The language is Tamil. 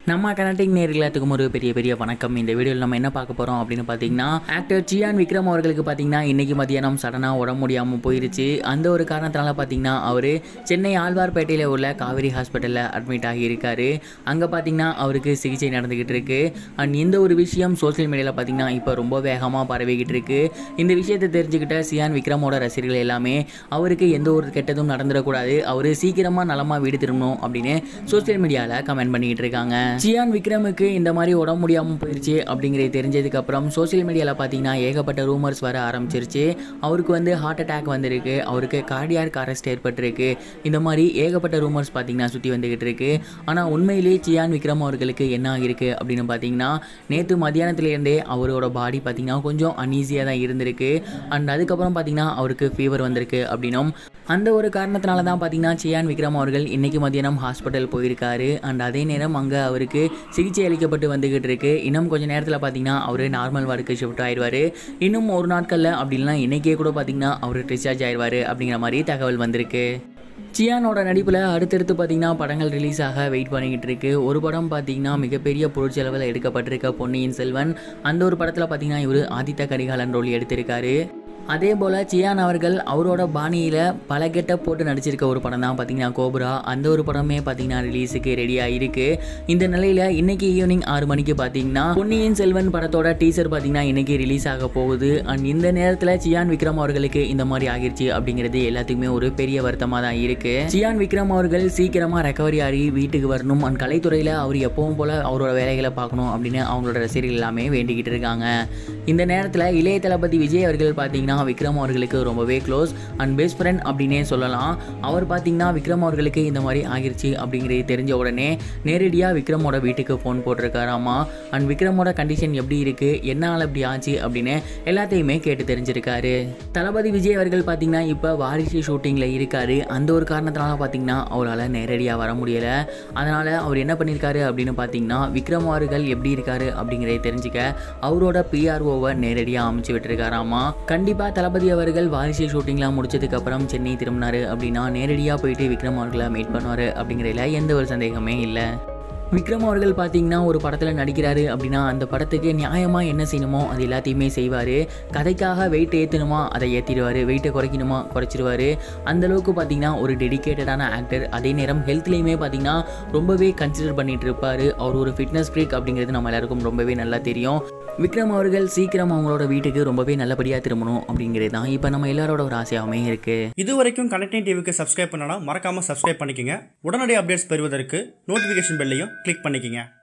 நம்ம கனெக்டிங் நேர் எல்லாத்துக்கும் ஒரு பெரிய பெரிய வணக்கம் இந்த வீடியோவில் நம்ம என்ன பார்க்க போகிறோம் அப்படின்னு பார்த்தீங்கன்னா ஆக்டர் சியான் விக்ரம் அவர்களுக்கு பார்த்தீங்கன்னா இன்னைக்கு மதியானம் சடனாக உடம்பு முடியாமல் போயிருச்சு அந்த ஒரு காரணத்தினால பார்த்தீங்கன்னா அவர் சென்னை ஆழ்வார்பேட்டையில் உள்ள காவேரி ஹாஸ்பிட்டலில் அட்மிட் ஆகியிருக்காரு அங்கே பார்த்தீங்கன்னா அவருக்கு சிகிச்சை நடந்துக்கிட்டு இருக்கு அண்ட் இந்த ஒரு விஷயம் சோஷியல் மீடியாவில் பார்த்தீங்கன்னா இப்போ ரொம்ப வேகமாக பரவிக்கிட்டு இருக்கு இந்த விஷயத்தை தெரிஞ்சுக்கிட்ட சியான் விக்ரமோட ரசிகர்கள் எல்லாமே அவருக்கு எந்த ஒரு கெட்டதும் நடந்துடக்கூடாது அவர் சீக்கிரமாக நலமாக வீடு திரும்பணும் அப்படின்னு சோஷியல் மீடியாவில் கமெண்ட் பண்ணிக்கிட்டு இருக்காங்க சியான் விக்ரமுக்கு இந்த மாதிரி உடம்பு முடியாமல் போயிருச்சு அப்படிங்கிறது தெரிஞ்சதுக்கு அப்புறம் சோஷியல் மீடியாவில் பார்த்தீங்கன்னா ஏகப்பட்ட ரூமர்ஸ் வர ஆரம்பிச்சிருச்சு அவருக்கு வந்து ஹார்ட் அட்டாக் வந்திருக்கு அவருக்கு கார்டியாக் அரெஸ்ட் ஏற்பட்டிருக்கு இந்த மாதிரி ஏகப்பட்ட ரூமர்ஸ் பார்த்தீங்கன்னா சுற்றி வந்துக்கிட்டு இருக்கு ஆனால் உண்மையிலேயே சியான் விக்ரம் அவர்களுக்கு என்ன ஆகிருக்கு அப்படின்னு பார்த்தீங்கன்னா நேற்று மத்தியானத்துலேருந்தே அவரோட பாடி பார்த்தீங்கன்னா கொஞ்சம் அன்ஈஸியாக தான் இருந்திருக்கு அண்ட் அதுக்கப்புறம் பார்த்தீங்கன்னா அவருக்கு ஃபீவர் வந்திருக்கு அப்படின்னும் அந்த ஒரு காரணத்தினால தான் பார்த்தீங்கன்னா சியான் விக்ரம் அவர்கள் இன்னைக்கு மதியானம் ஹாஸ்பிட்டல் போயிருக்காரு அண்ட் அதே நேரம் அங்கே அவருக்கு சிகிச்சை அளிக்கப்பட்டு வந்துகிட்டு இருக்கு இன்னும் கொஞ்சம் நேரத்தில் பார்த்தீங்கன்னா அவர் நார்மல் வார்டுக்கு ஷிஃப்ட் ஆயிடுவார் இன்னும் ஒரு நாட்களில் அப்படின்னா இன்னைக்கே கூட பார்த்தீங்கன்னா அவர் டிஸ்சார்ஜ் ஆயிடுவார் அப்படிங்கிற மாதிரி தகவல் வந்திருக்கு சியானோட நடிப்பில் அடுத்தடுத்து பார்த்தீங்கன்னா படங்கள் ரிலீஸ் ஆக வெயிட் பண்ணிக்கிட்டு இருக்கு ஒரு படம் பார்த்தீங்கன்னா மிகப்பெரிய பொருட்செலவில் எடுக்கப்பட்டிருக்க பொன்னியின் செல்வன் அந்த ஒரு படத்தில் பார்த்தீங்கன்னா இவர் ஆதித்த கரிகாலன் ரோல் எடுத்திருக்காரு அதே போல் சியான் அவர்கள் அவரோட பாணியில் பல கெட்டப் போட்டு நடிச்சிருக்க ஒரு படம் தான் பார்த்தீங்கன்னா கோபுரா அந்த ஒரு படமே பார்த்தீங்கன்னா ரிலீஸுக்கு ரெடியாக இருக்குது இந்த நிலையில் இன்னைக்கு ஈவினிங் ஆறு மணிக்கு பார்த்தீங்கன்னா பொன்னியின் செல்வன் படத்தோட டீசர் பார்த்தீங்கன்னா இன்னைக்கு ரிலீஸ் ஆக போகுது அண்ட் இந்த நேரத்தில் சியான் விக்ரம் அவர்களுக்கு இந்த மாதிரி ஆகிருச்சு அப்படிங்கிறது எல்லாத்துக்குமே ஒரு பெரிய வருத்தமாக தான் இருக்குது சியான் விக்ரம் அவர்கள் சீக்கிரமாக ரெக்கவரி ஆகி வீட்டுக்கு வரணும் அண்ட் கலைத்துறையில் அவர் எப்பவும் போல் அவரோட வேலைகளை பார்க்கணும் அப்படின்னு அவங்களோட ரசிகர்கள் எல்லாமே வேண்டிக்கிட்டு இருக்காங்க இந்த நேரத்தில் இளைய தளபதி விஜய் அவர்கள் பார்த்தீங்கன்னா விக்ரம் அவர்களுக்கு ரொம்பவே க்ளோஸ் அண்ட் பெஸ்ட் ஃப்ரெண்ட் அப்படின்னே சொல்லலாம் அவர் பார்த்தீங்கன்னா விக்ரம் அவர்களுக்கு இந்த மாதிரி ஆகிருச்சு அப்படிங்கிறது தெரிஞ்ச உடனே நேரடியாக விக்ரமோட வீட்டுக்கு ஃபோன் போட்டிருக்காராமா அண்ட் விக்ரமோட கண்டிஷன் எப்படி இருக்குது என்னால் இப்படி ஆச்சு அப்படின்னு எல்லாத்தையுமே கேட்டு தெரிஞ்சிருக்காரு தளபதி விஜய் அவர்கள் பார்த்தீங்கன்னா இப்போ வாரிசு ஷூட்டிங்கில் இருக்காரு அந்த ஒரு காரணத்தினால பார்த்தீங்கன்னா அவரால் நேரடியாக வர முடியலை அதனால் அவர் என்ன பண்ணியிருக்காரு அப்படின்னு பார்த்தீங்கன்னா விக்ரம் அவர்கள் எப்படி இருக்காரு அப்படிங்கிறத தெரிஞ்சுக்க அவரோட பிஆர்ஓவை நேரடியாக அமைச்சு விட்டுருக்காராமா கண்டிப்பாக தளபதி அவர்கள் வாரிசு ஷூட்டிங்லாம் முடிச்சதுக்கு அப்புறம் சென்னை திரும்பினாரு அப்படின்னா நேரடியாக போயிட்டு விக்ரம் அவர்களை மீட் பண்ணுவார் அப்படிங்கிறதுல எந்த ஒரு சந்தேகமே இல்லை விக்ரம் அவர்கள் பார்த்தீங்கன்னா ஒரு படத்தில் நடிக்கிறாரு அப்படின்னா அந்த படத்துக்கு நியாயமாக என்ன செய்யணுமோ அது எல்லாத்தையுமே செய்வார் கதைக்காக வெயிட் ஏற்றணுமா அதை ஏற்றிடுவார் வெயிட்டை குறைக்கணுமா குறைச்சிருவார் அந்தளவுக்கு பார்த்தீங்கன்னா ஒரு டெடிக்கேட்டடான ஆக்டர் அதே நேரம் ஹெல்த்லேயுமே பார்த்தீங்கன்னா ரொம்பவே கன்சிடர் பண்ணிட்டு இருப்பார் அவர் ஒரு ஃபிட்னஸ் ஃப்ரீக் அப்படிங்கிறது நம்ம எல்லாருக்கும் ரொம்பவே நல்லா தெரியும் விக்ரம் அவர்கள் சீக்கிரம் அவங்களோட வீட்டுக்கு ரொம்பவே நல்லபடியாக திரும்பணும் அப்படிங்கிறது தான் இப்போ நம்ம எல்லாரோட ஒரு ஆசையாகவே இருக்குது இது வரைக்கும் கனெக்டிங் டிவிக்கு சப்ஸ்கிரைப் பண்ணனா மறக்காம சப்ஸ்கிரைப் பண்ணிக்கங்க உடனடி அப்டேட்ஸ் பெறுவதற்கு நோட்டிஃபிகேஷன் பெல்லையும் கிளிக் பண்ணிக்கங்க